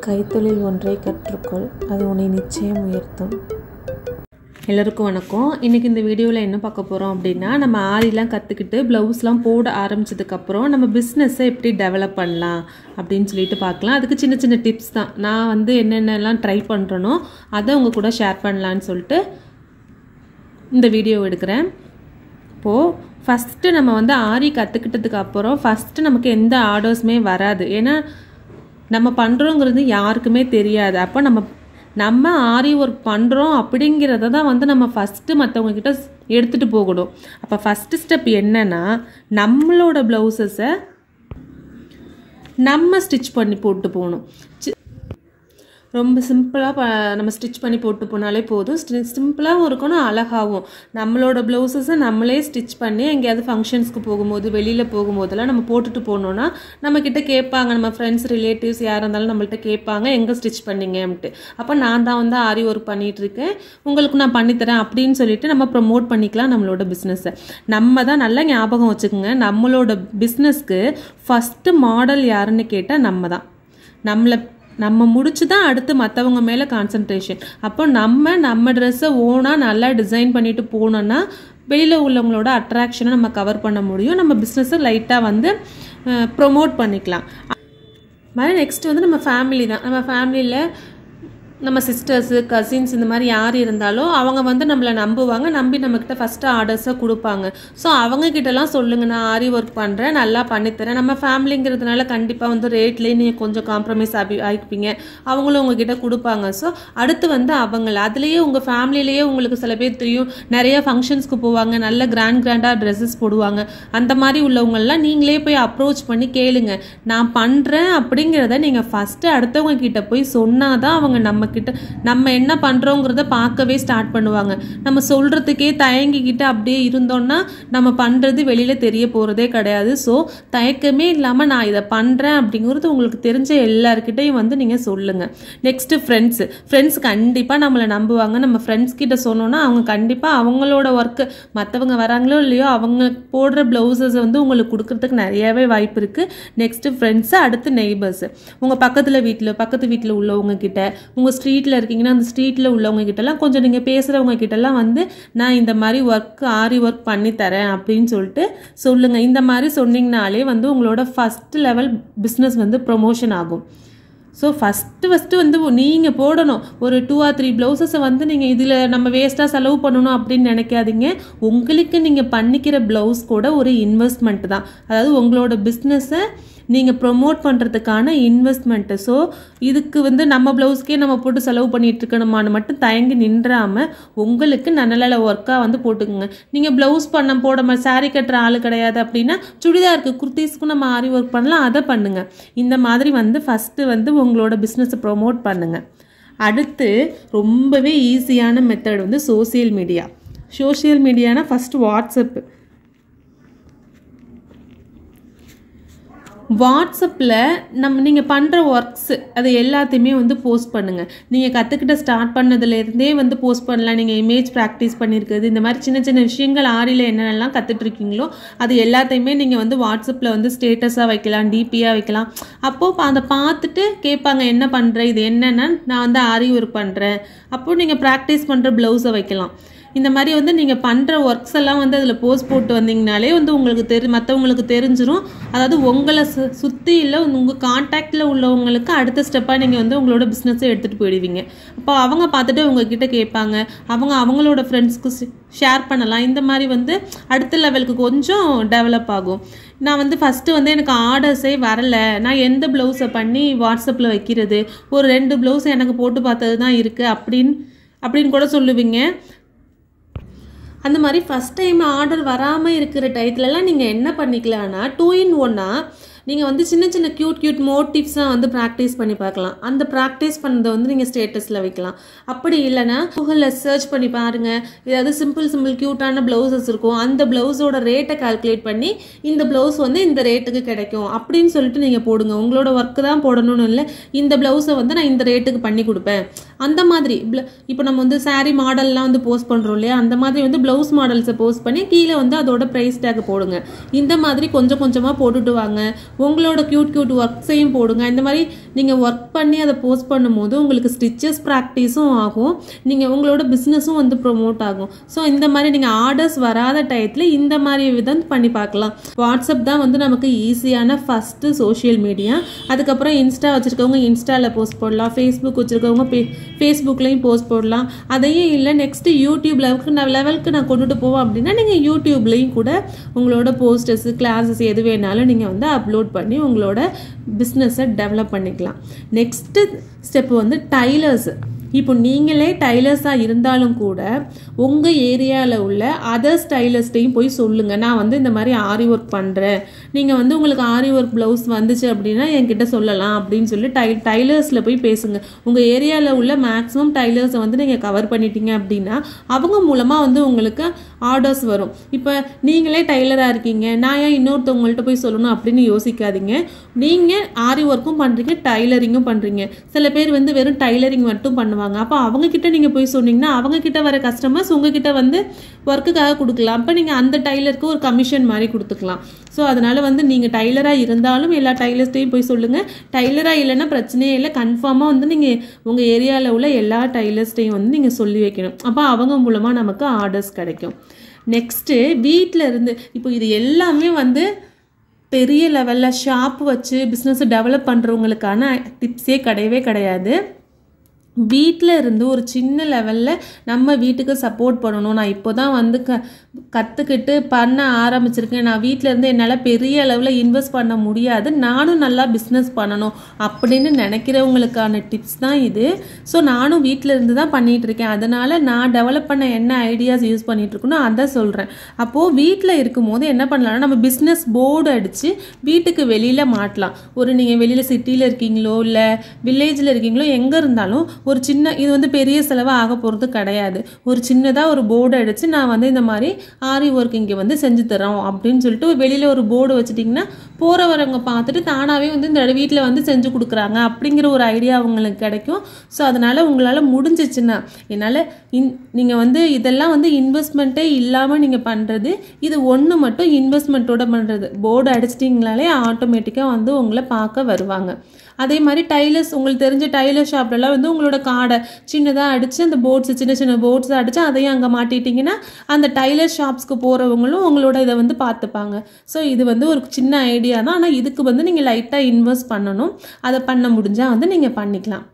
கைத்தொழில் ஒன்றை கற்றுக்கொள் அது உன்னை நிச்சயம் உயர்த்தும் எல்லோருக்கும் வணக்கம் இன்றைக்கி இந்த வீடியோவில் என்ன பார்க்க போகிறோம் அப்படின்னா நம்ம ஆரிலாம் கற்றுக்கிட்டு ப்ளவுஸ்லாம் போட ஆரம்பிச்சதுக்கப்புறம் நம்ம பிஸ்னஸை எப்படி டெவலப் பண்ணலாம் அப்படின்னு சொல்லிட்டு பார்க்கலாம் அதுக்கு சின்ன சின்ன டிப்ஸ் தான் நான் வந்து என்னென்னலாம் ட்ரை பண்ணுறனோ அதை உங்கள் கூட ஷேர் பண்ணலான்னு சொல்லிட்டு இந்த வீடியோ எடுக்கிறேன் இப்போது ஃபஸ்ட்டு நம்ம வந்து ஆரி கற்றுக்கிட்டதுக்கு அப்புறம் ஃபஸ்ட்டு நமக்கு எந்த ஆர்டர்ஸுமே வராது ஏன்னா நம்ம பண்ணுறோங்கிறது யாருக்குமே தெரியாது அப்போ நம்ம நம்ம ஆரி ஒர்க் பண்ணுறோம் அப்படிங்கிறத தான் வந்து நம்ம ஃபஸ்ட்டு மற்றவங்க கிட்ட எடுத்துகிட்டு போகணும் அப்போ ஃபஸ்ட்டு ஸ்டெப் என்னன்னா நம்மளோட ப்ளவுசஸை நம்ம ஸ்டிச் பண்ணி போட்டு போகணும் ரொம்ப சிம்பிளாக ப நம்ம ஸ்டிச் பண்ணி போட்டு போனாலே போதும் சிம்பிளாகவும் இருக்கணும் அழகாகவும் நம்மளோட ப்ளவுசஸை நம்மளே ஸ்டிச் பண்ணி எங்கேயாவது ஃபங்க்ஷன்ஸ்க்கு போகும்போது வெளியில் போகும்போதெல்லாம் நம்ம போட்டுட்டு போனோன்னா நம்மக்கிட்ட கேட்பாங்க நம்ம ஃப்ரெண்ட்ஸ் ரிலேட்டிவ்ஸ் யாராக இருந்தாலும் நம்மள்ட்ட கேட்பாங்க எங்கே ஸ்டிச் பண்ணீங்கன்ட்டு அப்போ நான் தான் வந்து ஆரி ஒர்க் பண்ணிகிட்ருக்கேன் உங்களுக்கு நான் பண்ணித்தரேன் அப்படின்னு சொல்லிட்டு நம்ம ப்ரமோட் பண்ணிக்கலாம் நம்மளோட பிஸ்னஸை நம்ம தான் நல்லா ஞாபகம் வச்சுக்கோங்க நம்மளோட பிஸ்னஸ்க்கு ஃபஸ்ட்டு மாடல் யாருன்னு கேட்டால் நம்ம தான் நம்மளை நம்ம முடிச்சு தான் அடுத்து மற்றவங்க மேலே கான்சன்ட்ரேஷன் அப்போ நம்ம நம்ம ட்ரெஸ்ஸை ஓனாக நல்லா டிசைன் பண்ணிட்டு போனோன்னா வெளியில் உள்ளவங்களோட அட்ராக்ஷனை நம்ம கவர் பண்ண முடியும் நம்ம பிஸ்னஸை லைட்டாக வந்து ப்ரொமோட் பண்ணிக்கலாம் மாதிரி நெக்ஸ்ட் வந்து நம்ம ஃபேமிலி தான் நம்ம ஃபேமிலியில் நம்ம சிஸ்டர்ஸு கசின்ஸ் இந்த மாதிரி யார் இருந்தாலும் அவங்க வந்து நம்மளை நம்புவாங்க நம்பி நம்மக்கிட்ட ஃபஸ்ட்டு ஆர்டர்ஸை கொடுப்பாங்க ஸோ அவங்கக்கிட்டலாம் சொல்லுங்கள் நான் ஆரி ஒர்க் பண்ணுறேன் நல்லா பண்ணித்தரேன் நம்ம ஃபேமிலிங்கிறதுனால கண்டிப்பாக வந்து ரேட்லேயே நீங்கள் கொஞ்சம் காம்ப்ரமைஸ் ஆகி ஆகிப்பீங்க அவங்களும் உங்ககிட்ட கொடுப்பாங்க ஸோ அடுத்து வந்து அவங்கள அதுலேயே உங்கள் ஃபேமிலிலேயே உங்களுக்கு சில பேர் தெரியும் நிறைய ஃபங்க்ஷன்ஸ்க்கு போவாங்க நல்ல கிராண்ட் கிராண்டாக ட்ரெஸ்ஸஸ் போடுவாங்க அந்த மாதிரி உள்ளவங்கெல்லாம் நீங்களே போய் அப்ரோச் பண்ணி கேளுங்க நான் பண்ணுறேன் அப்படிங்கிறத நீங்கள் ஃபஸ்ட்டு அடுத்தவங்க கிட்ட போய் சொன்னால் தான் அவங்க நம்ம கிட்ட நம்ம என்ன பண்ணுறோங்கிறத பார்க்கவே ஸ்டார்ட் பண்ணுவாங்க நம்ம சொல்கிறதுக்கே தயங்கிக்கிட்டு அப்படியே இருந்தோம்னா நம்ம பண்ணுறது வெளியில் தெரிய போகிறதே கிடையாது ஸோ தயக்கமே இல்லாமல் நான் இதை பண்ணுறேன் அப்படிங்கிறது உங்களுக்கு தெரிஞ்ச எல்லாருக்கிட்டையும் வந்து நீங்கள் சொல்லுங்கள் நெக்ஸ்ட்டு ஃப்ரெண்ட்ஸு ஃப்ரெண்ட்ஸ் கண்டிப்பாக நம்மளை நம்புவாங்க நம்ம ஃப்ரெண்ட்ஸ் கிட்ட சொன்னோன்னா அவங்க கண்டிப்பாக அவங்களோட ஒர்க்கு மற்றவங்க வராங்களோ இல்லையோ அவங்க போடுற ப்ளவுசஸ் வந்து உங்களுக்கு கொடுக்கறதுக்கு நிறையவே வாய்ப்பு இருக்குது நெக்ஸ்ட்டு ஃப்ரெண்ட்ஸு அடுத்து நெய்பர்ஸு உங்கள் பக்கத்தில் வீட்டில் பக்கத்து வீட்டில் உள்ளவங்க கிட்ட உங்கள் ஸ்ட்ரீட்டில் இருக்கீங்கன்னா அந்த ஸ்ட்ரீட்டில் உள்ளவங்க கிட்டலாம் கொஞ்சம் நீங்கள் பேசுகிறவங்க கிட்டலாம் வந்து நான் இந்த மாதிரி ஒர்க் ஆரி ஒர்க் பண்ணி தரேன் அப்படின்னு சொல்லிட்டு சொல்லுங்கள் இந்த மாதிரி சொன்னீங்கனாலே வந்து உங்களோட ஃபஸ்ட் லெவல் பிஸ்னஸ் வந்து ப்ரொமோஷன் ஆகும் ஸோ ஃபஸ்ட்டு ஃபஸ்ட்டு வந்து நீங்கள் போடணும் ஒரு டூ ஆர் த்ரீ ப்ளவுசஸை வந்து நீங்கள் இதில் நம்ம வேஸ்ட்டாக செலவு பண்ணணும் அப்படின்னு நினைக்காதீங்க உங்களுக்கு நீங்கள் பண்ணிக்கிற ப்ளவுஸ் கூட ஒரு இன்வெஸ்ட்மெண்ட் தான் அதாவது உங்களோட பிஸ்னஸை நீங்கள் ப்ரொமோட் பண்ணுறதுக்கான இன்வெஸ்ட்மெண்ட்டு ஸோ இதுக்கு வந்து நம்ம ப்ளவுஸ்க்கே நம்ம போட்டு செலவு பண்ணிட்டு இருக்கணுமான்னு மட்டும் தயங்கி நின்றாமல் உங்களுக்கு நல்ல ஒர்க்காக வந்து போட்டுக்கோங்க நீங்கள் ப்ளவுஸ் பண்ண போட சாரீ கட்டுற ஆள் கிடையாது அப்படின்னா சுடிதாருக்கு குர்த்திஸ்க்கும் நம்ம ஆரி ஒர்க் பண்ணலாம் அதை பண்ணுங்கள் இந்த மாதிரி வந்து ஃபஸ்ட்டு வந்து உங்களோட பிஸ்னஸை ப்ரொமோட் பண்ணுங்கள் அடுத்து ரொம்பவே ஈஸியான மெத்தட் வந்து சோசியல் மீடியா சோஷியல் மீடியானா ஃபஸ்ட்டு வாட்ஸ்அப்பு வாட்ஸ்அப்பில் நம்ம நீங்கள் பண்ணுற ஒர்க்ஸு அது எல்லாத்தையுமே வந்து போஸ்ட் பண்ணுங்கள் நீங்கள் கற்றுக்கிட்ட ஸ்டார்ட் பண்ணதுலேருந்தே வந்து போஸ்ட் பண்ணலாம் நீங்கள் இமேஜ் ப்ராக்டிஸ் பண்ணியிருக்கிறது இந்த மாதிரி சின்ன சின்ன விஷயங்கள் ஆரியில் என்னென்னலாம் கற்றுட்ருக்கீங்களோ அது எல்லாத்தையுமே நீங்கள் வந்து வாட்ஸ்அப்பில் வந்து ஸ்டேட்டஸாக வைக்கலாம் டிபியாக வைக்கலாம் அப்போது அதை பார்த்துட்டு கேட்பாங்க என்ன பண்ணுற இது என்னென்னா நான் வந்து ஆரி ஒர்க் பண்ணுறேன் அப்போது நீங்கள் ப்ராக்டிஸ் பண்ணுற ப்ளவுஸை வைக்கலாம் இந்த மாதிரி வந்து நீங்கள் பண்ணுற ஒர்க்ஸ் எல்லாம் வந்து அதில் போஸ்ட் போட்டு வந்தீங்கனாலே வந்து உங்களுக்கு தெரி மற்றவங்களுக்கு தெரிஞ்சிடும் அதாவது உங்களை சு சுற்றி இல்லை உங்கள் கான்டாக்டில் உள்ளவங்களுக்கு அடுத்த ஸ்டெப்பாக நீங்கள் வந்து உங்களோட பிஸ்னஸை எடுத்துகிட்டு போயிடுவீங்க அப்போ அவங்க பார்த்துட்டு உங்ககிட்ட கேட்பாங்க அவங்க அவங்களோட ஃப்ரெண்ட்ஸ்க்கு ஷேர் பண்ணலாம் இந்த மாதிரி வந்து அடுத்த லெவலுக்கு கொஞ்சம் டெவலப் ஆகும் நான் வந்து ஃபஸ்ட்டு வந்து எனக்கு ஆர்டர்ஸே வரலை நான் எந்த ப்ளவுஸை பண்ணி வாட்ஸ்அப்பில் வைக்கிறது ஒரு ரெண்டு ப்ளவுஸ் எனக்கு போட்டு பார்த்தது தான் இருக்குது அப்படின்னு அப்படின்னு கூட சொல்லுவீங்க அந்த மாதிரி ஃபஸ்ட் டைம் ஆர்டர் வராமல் இருக்கிற டயத்துலலாம் நீங்கள் என்ன பண்ணிக்கலாம்னா டூ இன் ஒன்னாக நீங்கள் வந்து சின்ன சின்ன க்யூட் க்யூட் மோட்டிவ்ஸ்லாம் வந்து ப்ராக்டிஸ் பண்ணி பார்க்கலாம் அந்த ப்ராக்டிஸ் பண்ணதை வந்து நீங்கள் ஸ்டேட்டஸில் வைக்கலாம் அப்படி இல்லைன்னா கூகுளில் சர்ச் பண்ணி பாருங்கள் ஏதாவது சிம்பிள் சிம்பிள் க்யூட்டான ப்ளவுசஸ் இருக்கும் அந்த ப்ளவுஸோட ரேட்டை கால்குலேட் பண்ணி இந்த ப்ளவுஸ் வந்து இந்த ரேட்டுக்கு கிடைக்கும் அப்படின்னு சொல்லிட்டு நீங்கள் போடுங்க உங்களோட ஒர்க்கு தான் போடணும்னு இல்லை இந்த ப்ளவுஸை வந்து நான் இந்த ரேட்டுக்கு பண்ணி கொடுப்பேன் அந்த மாதிரி இப்போ நம்ம வந்து saree மாடல்லாம் வந்து போஸ்ட் பண்ணுறோம் இல்லையா அந்த மாதிரி வந்து ப்ளவுஸ் மாடல்ஸை போஸ்ட் பண்ணி கீழே வந்து அதோட ப்ரைஸ் டேக் போடுங்க இந்த மாதிரி கொஞ்சம் கொஞ்சமாக போட்டுட்டு வாங்க உங்களோட க்யூட் க்யூட் ஒர்க்ஸையும் போடுங்க இந்த மாதிரி நீங்கள் ஒர்க் பண்ணி அதை போஸ்ட் பண்ணும்போது உங்களுக்கு ஸ்டிச்சஸ் ப்ராக்டிஸும் ஆகும் நீங்கள் உங்களோட பிஸ்னஸும் வந்து ப்ரொமோட் ஆகும் ஸோ இந்த மாதிரி நீங்கள் ஆர்டர்ஸ் வராத டயத்தில் இந்த மாதிரி விதம் பண்ணி பார்க்கலாம் வாட்ஸ்அப் தான் வந்து நமக்கு ஈஸியான ஃபஸ்ட்டு சோஷியல் மீடியா அதுக்கப்புறம் இன்ஸ்டா வச்சுருக்கவங்க இன்ஸ்டாவில் போஸ்ட் போடலாம் ஃபேஸ்புக் வச்சுருக்கவங்க ஃபே ஃபேஸ்புக்லேயும் போஸ்ட் போடலாம் அதையும் இல்லை நெக்ஸ்ட்டு யூடியூப் லெவலுக்கு நான் லெவலுக்கு நான் கொண்டுட்டு போவோம் அப்படின்னா நீங்கள் யூடியூப்லேயும் கூட உங்களோட போஸ்டர்ஸ் கிளாஸஸ் எது வேணாலும் நீங்கள் வந்து அப்லோட் பண்ணி உங்களோட பிஸ்னஸை டெவலப் பண்ணிக்கலாம் நெக்ஸ்ட்டு ஸ்டெப் வந்து டைலர்ஸ் இப்போ நீங்களே டைலர்ஸாக இருந்தாலும் கூட உங்கள் ஏரியாவில் உள்ள அதர்ஸ் டைலர்ஸ்டையும் போய் சொல்லுங்கள் நான் வந்து இந்த மாதிரி ஆரி ஒர்க் பண்ணுறேன் நீங்கள் வந்து உங்களுக்கு ஆரி ஒர்க் ப்ளவுஸ் வந்துச்சு அப்படின்னா என்கிட்ட சொல்லலாம் அப்படின்னு சொல்லி டை டைலர்ஸில் போய் பேசுங்க உங்கள் ஏரியாவில் உள்ள மேக்ஸிமம் டைலர்ஸை வந்து நீங்கள் கவர் பண்ணிட்டீங்க அப்படின்னா அவங்க மூலமாக வந்து உங்களுக்கு ஆர்டர்ஸ் வரும் இப்போ நீங்களே டைலராக இருக்கீங்க நான் ஏன் இன்னொருத்தவங்கள்ட்ட போய் சொல்லணும் அப்படின்னு யோசிக்காதீங்க நீங்கள் ஆரி ஒர்க்கும் பண்ணுறீங்க டைலரிங்கும் பண்ணுறீங்க சில பேர் வந்து வெறும் டைலரிங் மட்டும் பண்ணுவாங்க அப்போ அவங்க கிட்ட நீங்கள் போய் சொன்னீங்கன்னா அவங்க கிட்ட வர கஸ்டமர்ஸ் உங்ககிட்ட வந்து ஒர்க்குக்காக கொடுக்கலாம் அப்போ நீங்கள் அந்த டைலருக்கு ஒரு கமிஷன் மாதிரி கொடுத்துக்கலாம் ஸோ அதனால வந்து நீங்கள் டைலராக இருந்தாலும் எல்லா டைலர்ஸ்டையும் போய் சொல்லுங்கள் டைலராக இல்லைன்னா பிரச்சனையே இல்லை கன்ஃபார்மாக வந்து நீங்கள் உங்கள் ஏரியாவில் உள்ள எல்லா டைலர்ஸ்டையும் வந்து நீங்கள் சொல்லி வைக்கணும் அப்போ அவங்க மூலமாக நமக்கு ஆர்டர்ஸ் கிடைக்கும் நெக்ஸ்ட்டு வீட்டில் இருந்து இப்போ இது எல்லாமே வந்து பெரிய லெவலில் ஷாப் வச்சு பிஸ்னஸை டெவலப் பண்ணுறவங்களுக்கான டிப்ஸே கிடையவே கிடையாது வீட்டில் இருந்து ஒரு சின்ன லெவலில் நம்ம வீட்டுக்கு சப்போர்ட் பண்ணணும் நான் இப்போ தான் வந்து க கற்றுக்கிட்டு பண்ண ஆரம்பிச்சிருக்கேன் நான் வீட்டில் இருந்து என்னால் பெரிய அளவில் இன்வெஸ்ட் பண்ண முடியாது நானும் நல்லா பிஸ்னஸ் பண்ணணும் அப்படின்னு நினைக்கிறவங்களுக்கான டிப்ஸ் தான் இது ஸோ நானும் வீட்டில் இருந்து தான் பண்ணிகிட்டு இருக்கேன் அதனால் நான் டெவலப் பண்ண என்ன ஐடியாஸ் யூஸ் பண்ணிகிட்டு இருக்கணும் அதை சொல்கிறேன் அப்போது வீட்டில் இருக்கும்போது என்ன பண்ணலாம்னா நம்ம பிஸ்னஸ் போர்டு அடித்து வீட்டுக்கு வெளியில் மாட்டலாம் ஒரு நீங்கள் வெளியில் சிட்டியில் இருக்கீங்களோ இல்லை வில்லேஜில் இருக்கீங்களோ எங்கே இருந்தாலும் ஒரு சின்ன இது வந்து பெரிய செலவாக ஆக போகிறது கிடையாது ஒரு சின்னதாக ஒரு போர்டு அடித்து நான் வந்து இந்த மாதிரி ஆரி ஒர்க் இங்கே வந்து செஞ்சு தரோம் அப்படின்னு சொல்லிட்டு வெளியில் ஒரு போர்டு வச்சுட்டிங்கன்னா போகிற வரவங்க பார்த்துட்டு தானாகவே வந்து இந்த வீட்டில் வந்து செஞ்சு கொடுக்குறாங்க அப்படிங்கிற ஒரு ஐடியா அவங்களுக்கு கிடைக்கும் ஸோ அதனால் உங்களால் முடிஞ்சிச்சுன்னா என்னால் இன் நீங்கள் வந்து இதெல்லாம் வந்து இன்வெஸ்ட்மெண்ட்டே இல்லாமல் நீங்கள் பண்ணுறது இது ஒன்று மட்டும் இன்வெஸ்ட்மெண்ட்டோட பண்ணுறது போர்டு அடிச்சிட்டிங்களாலே ஆட்டோமேட்டிக்காக வந்து உங்களை பார்க்க வருவாங்க அதே மாதிரி டைலர்ஸ் உங்களுக்கு தெரிஞ்ச டைலர் ஷாப்லலாம் வந்து உங்களோட கார்டை சின்னதாக அடித்து அந்த போர்ட்ஸ் சின்ன சின்ன போர்ட்ஸ் அடித்து அதையும் அங்கே மாட்டிட்டிங்கன்னா அந்த டைலர் ஷாப்ஸ்க்கு போகிறவங்களும் உங்களோட இதை வந்து பார்த்துப்பாங்க ஸோ இது வந்து ஒரு சின்ன ஐடியா தான் ஆனால் இதுக்கு வந்து நீங்கள் லைட்டாக இன்வெஸ்ட் பண்ணணும் அதை பண்ண முடிஞ்சால் வந்து நீங்கள் பண்ணிக்கலாம்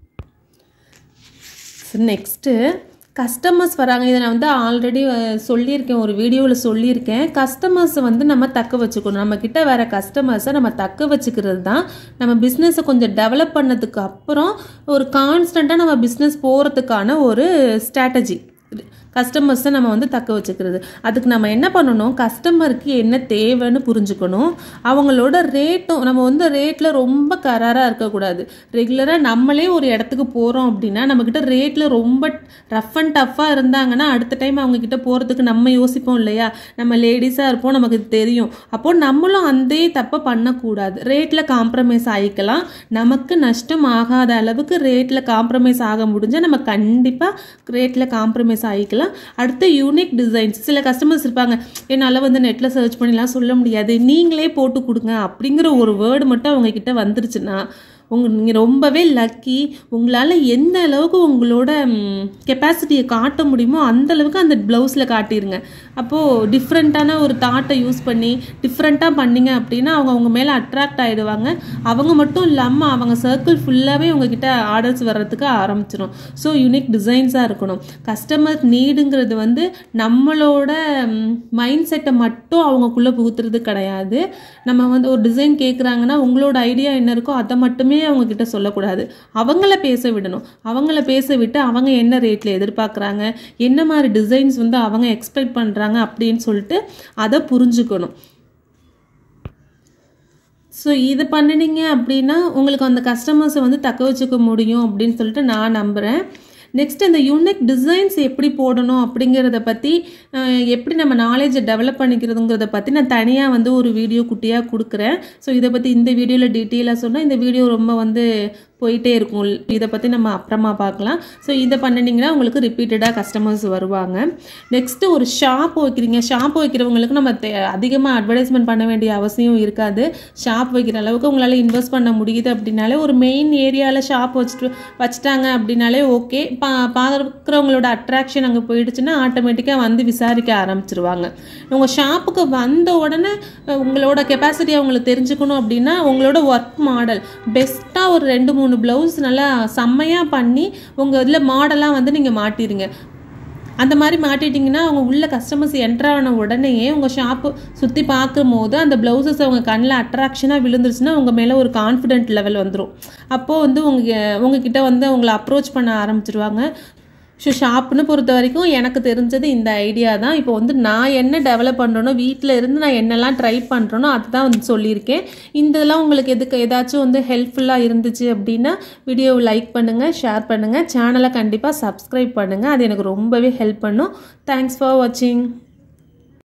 நெக்ஸ்ட்டு கஸ்டமர்ஸ் வராங்க இதை நான் வந்து ஆல்ரெடி சொல்லியிருக்கேன் ஒரு வீடியோவில் சொல்லியிருக்கேன் கஸ்டமர்ஸை வந்து நம்ம தக்க வச்சுக்கணும் நம்ம கிட்ட வர கஸ்டமர்ஸை நம்ம தக்க வச்சுக்கிறது தான் நம்ம பிஸ்னஸை கொஞ்சம் டெவலப் பண்ணதுக்கு அப்புறம் ஒரு கான்ஸ்டண்ட்டாக நம்ம பிஸ்னஸ் போகிறதுக்கான ஒரு ஸ்ட்ராட்டஜி கஸ்டமர்ஸை நம்ம வந்து தக்க வச்சுக்கிறது அதுக்கு நம்ம என்ன பண்ணணும் கஸ்டமருக்கு என்ன தேவைன்னு புரிஞ்சுக்கணும் அவங்களோட ரேட்டும் நம்ம வந்து ரேட்டில் ரொம்ப கராராக இருக்கக்கூடாது ரெகுலராக நம்மளே ஒரு இடத்துக்கு போகிறோம் அப்படின்னா நம்மக்கிட்ட ரேட்டில் ரொம்ப ரஃப் அண்ட் டஃப்பாக இருந்தாங்கன்னா அடுத்த டைம் அவங்கக்கிட்ட போகிறதுக்கு நம்ம யோசிப்போம் இல்லையா நம்ம லேடிஸாக இருப்போம் நமக்கு தெரியும் அப்போது நம்மளும் அந்த தப்பை பண்ணக்கூடாது ரேட்டில் காம்ப்ரமைஸ் ஆகிக்கலாம் நமக்கு நஷ்டம் ஆகாத அளவுக்கு ரேட்டில் காம்ப்ரமைஸ் ஆக முடிஞ்சால் நம்ம கண்டிப்பாக ரேட்டில் காம்ப்ரமைஸ் ஆகிக்கலாம் அடுத்து யூனிக் டிசைன்ஸ் சில கஸ்டமர்ஸ் இருப்பாங்க என்னால் வந்து நெட்டில் சர்ச் பண்ணிலாம் சொல்ல முடியாது நீங்களே போட்டு கொடுங்க அப்படிங்கிற ஒரு வேர்டு மட்டும் அவங்க கிட்ட வந்துருச்சுன்னா உங்க நீங்கள் ரொம்பவே லக்கி உங்களால் எந்த அளவுக்கு உங்களோட கெப்பாசிட்டியை காட்ட முடியுமோ அந்த அளவுக்கு அந்த ப்ளவுஸில் காட்டிடுங்க அப்போது டிஃப்ரெண்ட்டான ஒரு தாட்டை யூஸ் பண்ணி டிஃப்ரெண்ட்டாக பண்ணீங்க அப்படின்னா அவங்க அவங்க மேலே அட்ராக்ட் ஆகிடுவாங்க அவங்க மட்டும் இல்லாமல் அவங்க சர்க்கிள் ஃபுல்லாகவே உங்ககிட்ட ஆர்டர்ஸ் வர்றதுக்கு ஆரம்பிச்சிடும் ஸோ யூனிக் டிசைன்ஸாக இருக்கணும் கஸ்டமர் நீடுங்கிறது வந்து நம்மளோட மைண்ட் செட்டை மட்டும் அவங்கக்குள்ளே புகுத்துறது கிடையாது நம்ம வந்து ஒரு டிசைன் கேட்குறாங்கன்னா உங்களோட ஐடியா என்ன இருக்கோ அதை மட்டுமே அவங்க கிட்ட சொல்லக்கூடாது அவங்கள பேச விடணும் அவங்கள பேச விட்டு அவங்க என்ன ரேட்டில் எதிர்பார்க்குறாங்க என்ன மாதிரி டிசைன்ஸ் வந்து அவங்க எக்ஸ்பெக்ட் பண்ணுறாங்க அப்படின்னு சொல்லிட்டு அதை புரிஞ்சுக்கணும் ஸோ இது பண்ணினீங்க அப்படின்னா உங்களுக்கு அந்த கஸ்டமர்ஸை வந்து தக்க வச்சுக்க முடியும் அப்படின்னு சொல்லிட்டு நான் நம்புகிறேன் நெக்ஸ்ட் இந்த யூனிக் டிசைன்ஸ் எப்படி போடணும் அப்படிங்கிறத பற்றி எப்படி நம்ம நாலேஜை டெவலப் பண்ணிக்கிறதுங்கிறத பற்றி நான் தனியாக வந்து ஒரு வீடியோ குட்டியாக கொடுக்குறேன் ஸோ இதை பற்றி இந்த வீடியோவில் டீட்டெயிலாக சொன்னால் இந்த வீடியோ ரொம்ப வந்து போயிட்டே இருக்கும் இதை பற்றி நம்ம அப்புறமா பார்க்கலாம் ஸோ இதை பண்ணினீங்கன்னா உங்களுக்கு ரிப்பீட்டடாக கஸ்டமர்ஸ் வருவாங்க நெக்ஸ்ட்டு ஒரு ஷாப் வைக்கிறீங்க ஷாப் வைக்கிறவங்களுக்கு நம்ம அதிகமாக அட்வர்டைஸ்மெண்ட் பண்ண வேண்டிய அவசியம் இருக்காது ஷாப் வைக்கிற அளவுக்கு உங்களால் இன்வெஸ்ட் பண்ண முடியுது அப்படின்னாலே ஒரு மெயின் ஏரியாவில் ஷாப் வச்சுட்டு வச்சுட்டாங்க அப்படின்னாலே ஓகே பா பார்க்குறவங்களோட அட்ராக்ஷன் அங்கே போயிடுச்சுன்னா ஆட்டோமேட்டிக்காக வந்து விசாரிக்க ஆரம்பிச்சிருவாங்க உங்கள் ஷாப்புக்கு வந்த உடனே அஹ், உங்களோட கெப்பாசிட்டி அவங்களுக்கு தெரிஞ்சுக்கணும் அப்படின்னா உங்களோட ஒர்க் மாடல் பெஸ்ட்டாக ஒரு ரெண்டு மூணு ப்ளவுஸ் நல்லா செம்மையாக பண்ணி உங்கள் இதில் மாடலாக வந்து நீங்கள் மாட்டிடுங்க அந்த மாதிரி மாட்டிட்டிங்கன்னா அவங்க உள்ள கஸ்டமர்ஸ் என்ட்ரு ஆன உடனேயே உங்கள் ஷாப்பு சுற்றி பார்க்கும்போது அந்த ப்ளவுசஸ் அவங்க கண்ணில் அட்ராக்ஷனாக விழுந்துருச்சுன்னா உங்கள் மேலே ஒரு கான்ஃபிடென்ட் லெவல் வந்துடும் அப்போது வந்து உங்கள் உங்ககிட்ட வந்து அவங்கள அப்ரோச் பண்ண ஆரம்பிச்சிருவாங்க ஸோ ஷாப்னு பொறுத்த வரைக்கும் எனக்கு தெரிஞ்சது இந்த ஐடியா தான் இப்போ வந்து நான் என்ன டெவலப் பண்ணுறேனோ வீட்டில் இருந்து நான் என்னெல்லாம் ட்ரை பண்ணுறேனோ அதுதான் வந்து சொல்லியிருக்கேன் இந்த இதெல்லாம் உங்களுக்கு எதுக்கு ஏதாச்சும் வந்து ஹெல்ப்ஃபுல்லாக இருந்துச்சு அப்படின்னா வீடியோவை லைக் பண்ணுங்கள் ஷேர் பண்ணுங்கள் சேனலை கண்டிப்பாக சப்ஸ்கிரைப் பண்ணுங்கள் அது எனக்கு ரொம்பவே ஹெல்ப் பண்ணும் தேங்க்ஸ் ஃபார் வாட்சிங்